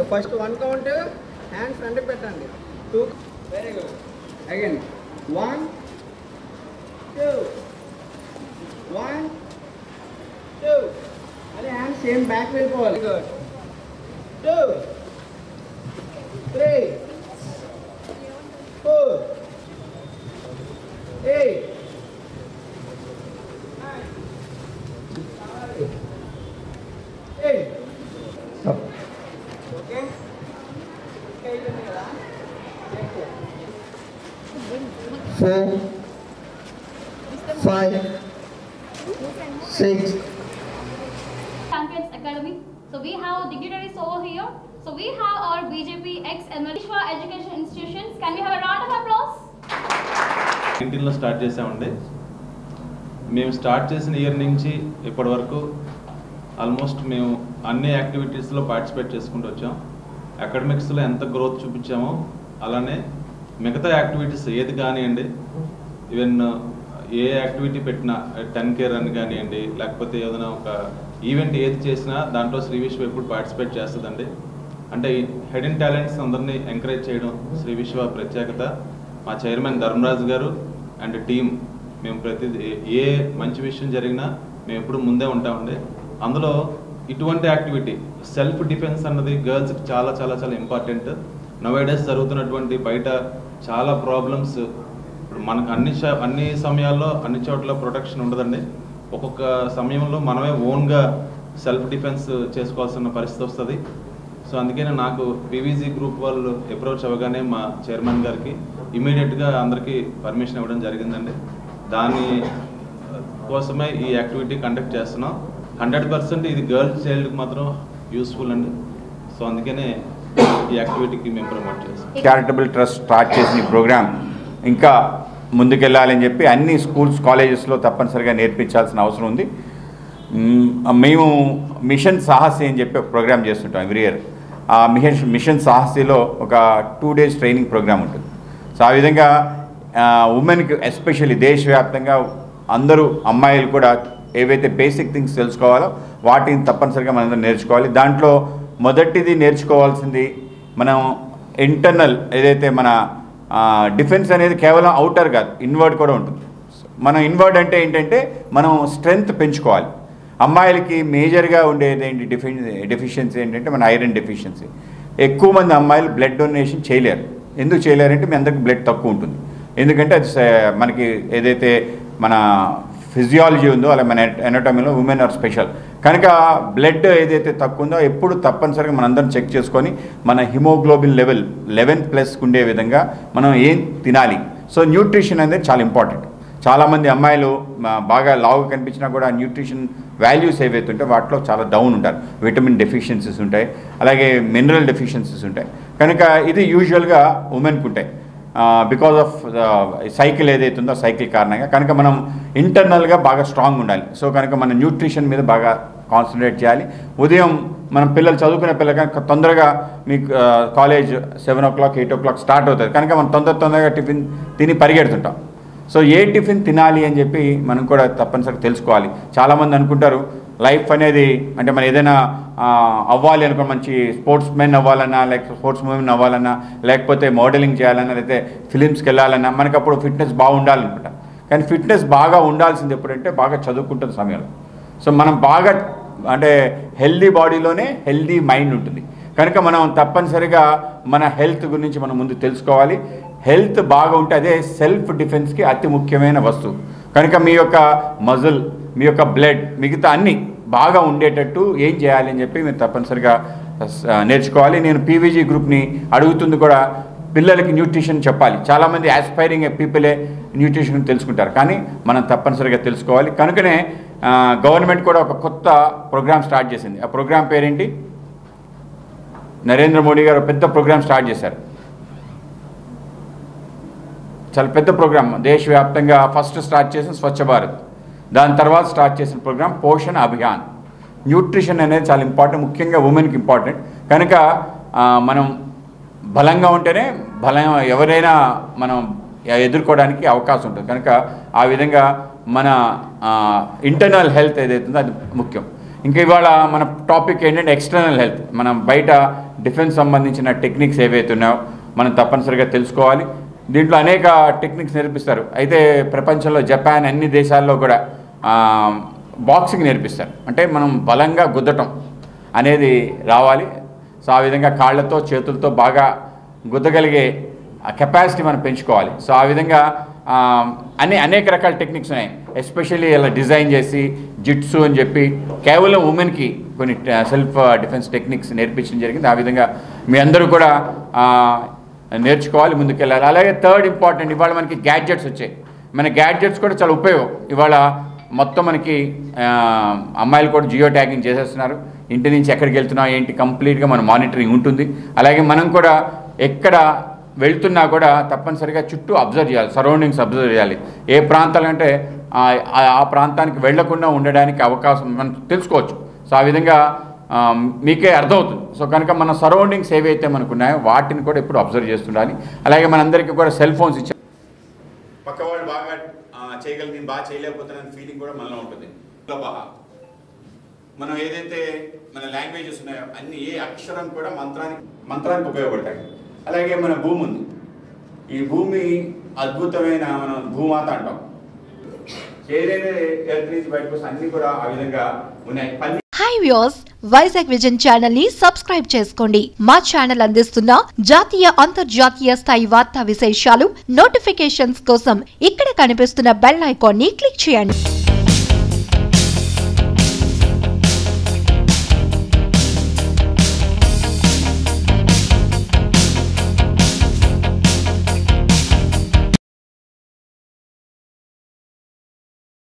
First one count hands front పెట్టండి two very good again one two one two అదే hands same back వెళ్ళిపోవాలి good two three four eight eight okay okay అయిపోయింది కదా four, five, six, Champions Academy. So we have dignitaries over here. So we have our BJP ex Vishwa Education Institutions. Can we have a round of applause? నైన్టీన్లో start చేసామండి మేము start చేసిన year నుంచి ఇప్పటి వరకు almost మేము అన్ని యాక్టివిటీస్లో పార్టిసిపేట్ చేసుకుంటూ వచ్చాం అకాడమిక్స్లో ఎంత గ్రోత్ చూపించామో అలానే మిగతా యాక్టివిటీస్ ఏది కానివ్వండి ఈవెన్ ఏ యాక్టివిటీ పెట్టినా టెన్ కేర్ అని కానివ్వండి లేకపోతే ఏదైనా ఒక ఈవెంట్ ఏది చేసినా దాంట్లో శ్రీ విశ్వ ఎప్పుడు పార్టిసిపేట్ చేస్తుందండి అంటే హెడెన్ టాలెంట్స్ అందరినీ ఎంకరేజ్ చేయడం శ్రీ విశ్వ ప్రత్యేకత మా చైర్మన్ ధర్మరాజు గారు అండ్ టీం మేము ప్రతి ఏ మంచి విషయం జరిగినా మేము ఎప్పుడు ముందే ఉంటామండి అందులో ఇటువంటి యాక్టివిటీ సెల్ఫ్ డిఫెన్స్ అన్నది గర్ల్స్కి చాలా చాలా చాలా ఇంపార్టెంట్ నవేడేస్ జరుగుతున్నటువంటి బయట చాలా ప్రాబ్లమ్స్ ఇప్పుడు మనకు అన్ని ష- అన్ని సమయాల్లో అన్ని చోట్ల ప్రొటెక్షన్ ఉండదండి ఒక్కొక్క సమయంలో మనమే ఓన్గా సెల్ఫ్ డిఫెన్స్ చేసుకోవాల్సిన పరిస్థితి వస్తుంది సో అందుకనే నాకు పీవీజీ గ్రూప్ వాళ్ళు అప్రోచ్ అవ్వగానే మా చైర్మన్ గారికి ఇమీడియట్గా అందరికీ పర్మిషన్ ఇవ్వడం జరిగిందండి దాని కోసమే ఈ యాక్టివిటీ కండక్ట్ చేస్తున్నాం హండ్రెడ్ పర్సెంట్ ఇది గర్ల్స్ చైల్డ్కి మాత్రం యూస్ఫుల్ అండి సో అందుకనే ఈ యాక్టివిటీకి మేము ప్రమోట్ చేస్తాం చారిటబుల్ ట్రస్ట్ స్టార్ట్ చేసిన ఈ ప్రోగ్రామ్ ఇంకా ముందుకెళ్ళాలని చెప్పి అన్ని స్కూల్స్ కాలేజెస్లో తప్పనిసరిగా నేర్పించాల్సిన అవసరం ఉంది మ్, మేము మిషన్ సాహసి అని చెప్పి ఒక ప్రోగ్రామ్ చేస్తుంటాం ఎవ్రీ ఇయర్ ఆ మిషన్ మిషన్ సాహసిలో ఒక టూ డేస్ ట్రైనింగ్ ప్రోగ్రామ్ ఉంటుంది సో ఆ విధంగా ఉమెన్కి ఎస్పెషల్లీ దేశవ్యాప్తంగా అందరూ అమ్మాయిలు కూడా ఏవైతే బేసిక్ థింగ్స్ తెలుసుకోవాలో వాటిని తప్పనిసరిగా మనం నేర్చుకోవాలి దాంట్లో మొదటిది నేర్చుకోవాల్సింది మనం ఇంటర్నల్ ఏదైతే మన డిఫెన్స్ అనేది కేవలం అవుటర్ కాదు ఇన్వర్డ్ కూడా ఉంటుంది మనం ఇన్వర్డ్ అంటే ఏంటంటే మనం స్ట్రెంగ్త్ పెంచుకోవాలి అమ్మాయిలకి మేజర్గా ఉండేది ఏంటి డిఫి డెఫిషియన్సీ ఏంటంటే మన ఐరన్ డెఫిషియన్సీ ఎక్కువ మంది అమ్మాయిలు బ్లడ్ డొనేషన్ చేయలేరు ఎందుకు చేయలేరంటే మీ అందరికి బ్లడ్ తక్కువ ఉంటుంది ఎందుకంటే అది స- మనకి ఏదైతే మన ఫిజియాలజీ ఉందో అలా మన ఎనటమీలో ఉమెన్ ఆర్ స్పెషల్ కనుక బ్లడ్ ఏదైతే తక్కువ ఉందో ఎప్పుడు తప్పనిసరిగా మనందరం చెక్ చేసుకొని మన హిమోగ్లోబిన్ లెవెల్ లెవెన్ ప్లస్ ఉండే విధంగా మనం ఏం తినాలి సో న్యూట్రిషన్ అనేది చాలా ఇంపార్టెంట్ చాలామంది అమ్మాయిలు మ- బాగా లావుగా కనిపించినా కూడా న్యూట్రిషన్ వాల్యూస్ ఏవైతే ఉంటాయో వాటిలో చాలా డౌన్ ఉంటారు విటమిన్ డెఫిషియన్సీస్ ఉంటాయి అలాగే మినరల్ డెఫిషియన్సీస్ ఉంటాయి కనుక ఇది యూజువల్గా ఉమెన్కి ఉంటాయి బికాజ్ ఆఫ్ సైకిల్ ఏదైతే ఉందో సైకిల్ కారణంగా కనుక మనం ఇంటర్నల్గా బాగా స్ట్రాంగ్ ఉండాలి సో కనుక మన న్యూట్రిషన్ మీద బాగా కాన్సన్ట్రేట్ చేయాలి ఉదయం మనం పిల్లలు చదువుకునే పిల్లలు కనుక తొందరగా మీకు college seven o'clock eight o'clock start అవుతుంది కనుక మనం తొందర తొందరగా టిఫిన్ తిని పరిగెడుతుంటాం సో ఏ టిఫిన్ తినాలి అని చెప్పి మనం కూడా తప్పనిసరిగా తెలుసుకోవాలి చాలామంది అనుకుంటారు లైఫ్ అనేది అంటే మనం ఏదైనా ఆ, అవ్వాలి అనుకో మంచి స్పోర్ట్స్ మెన్ అవ్వాలన్నా లేకపోతే స్పోర్ట్స్ ఉమెన్ అవ్వాలన్నా లేకపోతే మోడలింగ్ చేయాలన్నా లేకపోతే ఫిలిమ్స్కి వెళ్ళాలన్నా మనకు అప్పుడు ఫిట్నెస్ బాగుండాలనుకుంటాం కానీ ఫిట్నెస్ బాగా ఉండాల్సింది ఎప్పుడంటే బాగా చదువుకుంటున్న సమయంలో సో మనం బాగా అంటే హెల్దీ బాడీలోనే హెల్దీ మైండ్ ఉంటుంది కనుక మనం తప్పనిసరిగా మన హెల్త్ గురించి మనం ముందు తెలుసుకోవాలి హెల్త్ బాగా ఉంటే అదే సెల్ఫ్ డిఫెన్స్కి అతి ముఖ్యమైన వస్తువు కనుక మీ యొక్క మజిల్ మీ యొక్క బ్లడ్ మిగతా అన్నీ బాగా ఉండేటట్టు ఏం చేయాలి అని చెప్పి మీరు తప్పనిసరిగా స- నేర్చుకోవాలి నేను పీవీజీ గ్రూప్ని అడుగుతుంది కూడా పిల్లలకి న్యూట్రిషన్ చెప్పాలి చాలామంది ఆస్పైరింగ్ పీపులే న్యూట్రిషన్ తెలుసుకుంటారు కానీ మనం తప్పనిసరిగా తెలుసుకోవాలి కనుకనే ఆ, గవర్నమెంట్ కూడా ఒక కొత్త ప్రోగ్రామ్ స్టార్ట్ చేసింది ఆ ప్రోగ్రామ్ పేరేంటి నరేంద్ర మోడీ గారు పెద్ద ప్రోగ్రామ్ స్టార్ట్ చేశారు చాలా పెద్ద ప్రోగ్రామ్ దేశవ్యాప్తంగా ఫస్ట్ స్టార్ట్ చేసిన స్వచ్ఛ భారత్ దాని తర్వాత స్టార్ట్ చేసిన ప్రోగ్రామ్ పోషణ అభియాన్ న్యూట్రిషన్ అనేది చాలా ఇంపార్టెంట్ ముఖ్యంగా ఉమెన్కి ఇంపార్టెంట్ కనుక ఆ, మనం బలంగా ఉంటేనే బలం ఎవరైనా మనం ఎదుర్కోవడానికి అవకాశం ఉంటుంది కనుక ఆ విధంగా మన ఇంటర్నల్ హెల్త్ ఏదైతుందో అది ముఖ్యం ఇంకా ఇవాళ మన టాపిక్ ఏంటంటే ఎక్స్టర్నల్ హెల్త్ మనం బయట డిఫెన్స్ సంబంధించిన టెక్నిక్స్ ఏవైతే ఉన్నాయో మనం తప్పనిసరిగా తెలుసుకోవాలి దీంట్లో అనేక టెక్నిక్స్ నేర్పిస్తారు అయితే ప్రపంచంలో జపాన్ అన్ని దేశాల్లో కూడా ఆ, బాక్సింగ్ నేర్పిస్తారు అంటే మనం బలంగా గుద్దటం అనేది రావాలి సో ఆ విధంగా కాళ్ళతో చేతులతో బాగా గుద్దగలిగే కెపాసిటీ మనం పెంచుకోవాలి సో ఆ విధంగా ఆ, అనే అనేక రకాల టెక్నిక్స్ ఉన్నాయి ఎస్పెషల్లీ ఇలా డిజైన్ చేసి జిట్సు అని చెప్పి కేవలం ఉమెన్కి కొన్ని సెల్ఫ్ డిఫెన్స్ టెక్నిక్స్ నేర్పించడం జరిగింది ఆ విధంగా మీ అందరూ కూడా ఆ, నేర్చుకోవాలి ముందుకెళ్ళాలి అలాగే థర్డ్ ఇంపార్టెంట్ ఇవాళ మనకి గ్యాడ్జెట్స్ వచ్చాయి మన గ్యాడ్జెట్స్ కూడా చాలా ఉపయోగం ఇవాళ మొత్తం మనకి ఆ, అమ్మాయిలు కూడా జియో ట్యాగింగ్ చేసేస్తున్నారు ఇంటి నుంచి ఎక్కడికి వెళ్తున్నాం ఏంటి కంప్లీట్గా మన మానిటరింగ్ ఉంటుంది అలాగే మనం కూడా ఎక్కడ వెళ్తున్నా కూడా తప్పనిసరిగా చుట్టూ అబ్జర్వ్ చేయాలి సరౌండింగ్స్ అబ్జర్వ్ చేయాలి ఏ ప్రాంతాలు అంటే ఆ- ఆ- ఆ ప్రాంతానికి వెళ్లకుండా ఉండడానికి అవకాశం మనం తెలుసుకోవచ్చు సో ఆ విధంగా ఆ, మీకే అర్థమవుతుంది సో కనుక మన సరౌండింగ్స్ ఏవైతే మనకు ఉన్నాయో వాటిని కూడా ఎప్పుడు అబ్జర్వ్ చేస్తుండాలి అలాగే మనందరికీ కూడా సెల్ ఫోన్స్ ఇచ్చారు పక్క వాళ్ళు బాగా చేయగలిగి నేను బాగా చేయలేకపోతున్నాను ఫీలింగ్ కూడా మనలో ఉంటుంది బాగా మనం ఏదైతే మన లాంగ్వేజెస్ ఉన్నాయో అన్ని ఏ అక్షరం కూడా మంత్రానికి మంత్రానికి ఉపయోగపడతాయి అలాగే మన భూమి ఉంది ఈ భూమి అద్భుతమైన మనం భూమాత అంటాం ఏదైతే ఎర్త్ నుంచి బయటకు వస్తే అన్ని కూడా ఆ విధంగా ఉన్నాయి పని hi viewers Vizag vision channel ని సబ్స్క్రైబ్ చేసుకోండి మా ఛానల్ అందిస్తున్న జాతీయ అంతర్జాతీయ స్థాయి వార్తా విశేషాలు నోటిఫికేషన్స్ కోసం ఇక్కడ కనిపిస్తున్న బెల్ ఐకాన్ ని క్లిక్ చేయండి